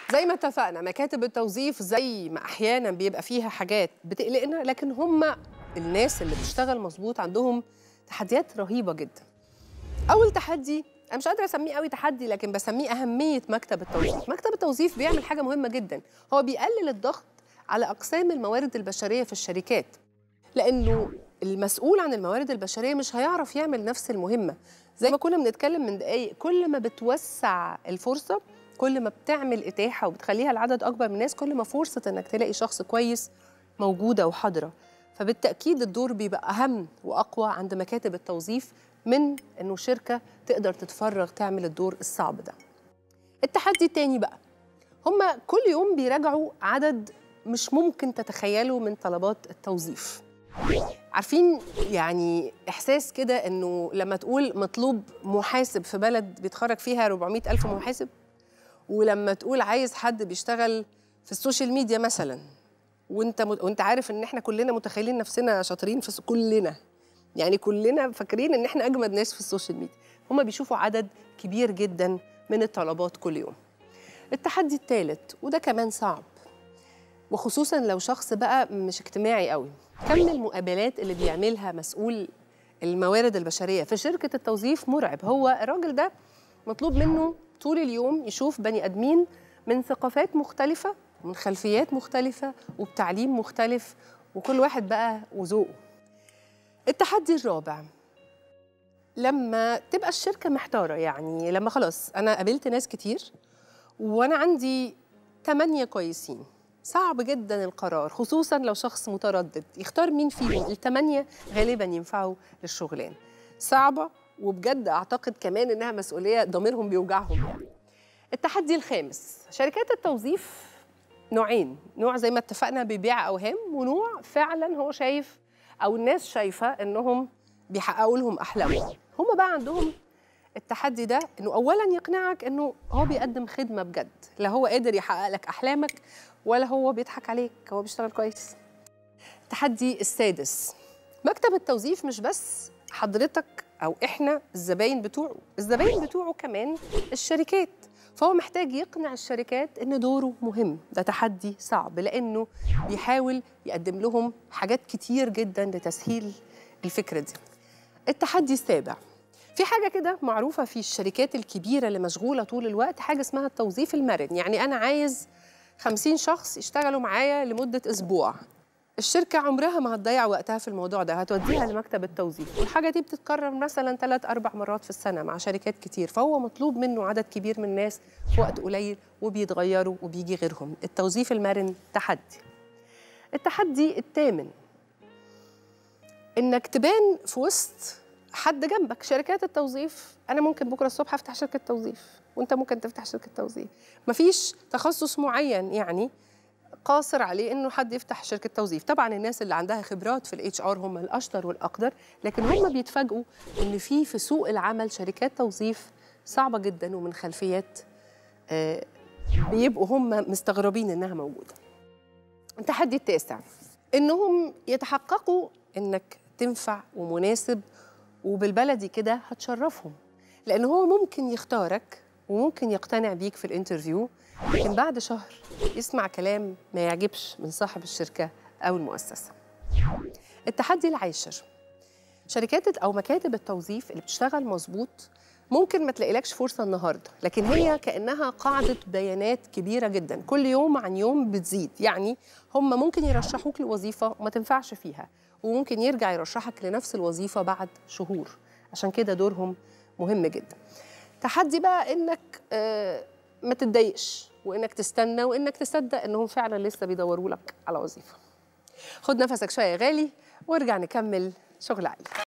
زي ما اتفقنا مكاتب التوظيف زي ما احيانا بيبقى فيها حاجات بتقلقنا لكن هم الناس اللي بتشتغل مظبوط عندهم تحديات رهيبه جدا اول تحدي انا مش قادره اسميه قوي تحدي لكن بسميه اهميه مكتب التوظيف مكتب التوظيف بيعمل حاجه مهمه جدا هو بيقلل الضغط على اقسام الموارد البشريه في الشركات لانه المسؤول عن الموارد البشريه مش هيعرف يعمل نفس المهمه زي ما كنا بنتكلم من دقايق كل ما بتوسع الفرصه كل ما بتعمل اتاحه وبتخليها لعدد اكبر من الناس كل ما فرصه انك تلاقي شخص كويس موجوده وحاضره فبالتاكيد الدور بيبقى اهم واقوى عند مكاتب التوظيف من انه شركه تقدر تتفرغ تعمل الدور الصعب ده التحدي التاني بقى هم كل يوم بيراجعوا عدد مش ممكن تتخيلوا من طلبات التوظيف عارفين يعني احساس كده انه لما تقول مطلوب محاسب في بلد بيتخرج فيها 400 الف محاسب ولما تقول عايز حد بيشتغل في السوشيال ميديا مثلا وانت مت... وانت عارف ان احنا كلنا متخيلين نفسنا شاطرين في كلنا يعني كلنا فاكرين ان احنا اجمد ناس في السوشيال ميديا هم بيشوفوا عدد كبير جدا من الطلبات كل يوم التحدي الثالث وده كمان صعب وخصوصا لو شخص بقى مش اجتماعي قوي كم المقابلات اللي بيعملها مسؤول الموارد البشريه في شركه التوظيف مرعب هو الراجل ده مطلوب منه طول اليوم يشوف بني ادمين من ثقافات مختلفه ومن خلفيات مختلفه وبتعليم مختلف وكل واحد بقى وذوقه التحدي الرابع لما تبقى الشركه محتاره يعني لما خلاص انا قابلت ناس كتير وانا عندي ثمانيه كويسين صعب جدا القرار خصوصا لو شخص متردد يختار مين فيهم الثمانيه غالبا ينفعوا للشغلان صعبه وبجد اعتقد كمان انها مسؤوليه ضميرهم بيوجعهم يعني التحدي الخامس شركات التوظيف نوعين نوع زي ما اتفقنا بيبيع اوهام ونوع فعلا هو شايف او الناس شايفه انهم بيحققوا لهم احلامهم هم بقى عندهم التحدي ده انه اولا يقنعك انه هو بيقدم خدمه بجد لا هو قادر يحقق لك احلامك ولا هو بيضحك عليك هو بيشتغل كويس التحدي السادس مكتب التوظيف مش بس حضرتك او احنا الزباين بتوعه الزباين بتوعه كمان الشركات فهو محتاج يقنع الشركات ان دوره مهم ده تحدي صعب لانه بيحاول يقدم لهم حاجات كتير جدا لتسهيل الفكره دي التحدي السابع في حاجة كده معروفة في الشركات الكبيرة اللي مشغولة طول الوقت حاجة اسمها التوظيف المرن يعني أنا عايز خمسين شخص يشتغلوا معايا لمدة أسبوع الشركة عمرها ما هتضيع وقتها في الموضوع ده هتوديها لمكتب التوظيف والحاجة دي بتتكرر مثلا ثلاث أربع مرات في السنة مع شركات كتير فهو مطلوب منه عدد كبير من الناس في وقت قليل وبيتغيروا وبيجي غيرهم التوظيف المرن تحدي التحدي الثامن إنك تبان في وسط حد جنبك شركات التوظيف انا ممكن بكره الصبح افتح شركه توظيف وانت ممكن تفتح شركه توظيف مفيش تخصص معين يعني قاصر عليه انه حد يفتح شركه توظيف طبعا الناس اللي عندها خبرات في الاتش ار هم الاشطر والاقدر لكن هم بيتفاجئوا ان في في سوق العمل شركات توظيف صعبه جدا ومن خلفيات آه بيبقوا هم مستغربين انها موجوده التحدي التاسع انهم يتحققوا انك تنفع ومناسب وبالبلدي كده هتشرفهم لان هو ممكن يختارك وممكن يقتنع بيك في الانترفيو لكن بعد شهر يسمع كلام ما يعجبش من صاحب الشركه او المؤسسه التحدي العاشر شركات او مكاتب التوظيف اللي بتشتغل مظبوط ممكن ما تلاقيلكش فرصه النهارده لكن هي كانها قاعده بيانات كبيره جدا كل يوم عن يوم بتزيد يعني هم ممكن يرشحوك لوظيفه وما تنفعش فيها وممكن يرجع يرشحك لنفس الوظيفه بعد شهور عشان كده دورهم مهم جدا تحدي بقى انك آه ما تتضايقش وانك تستنى وانك تصدق انهم فعلا لسه بيدوروا لك على وظيفه خد نفسك شويه يا غالي وارجع نكمل شغل عالي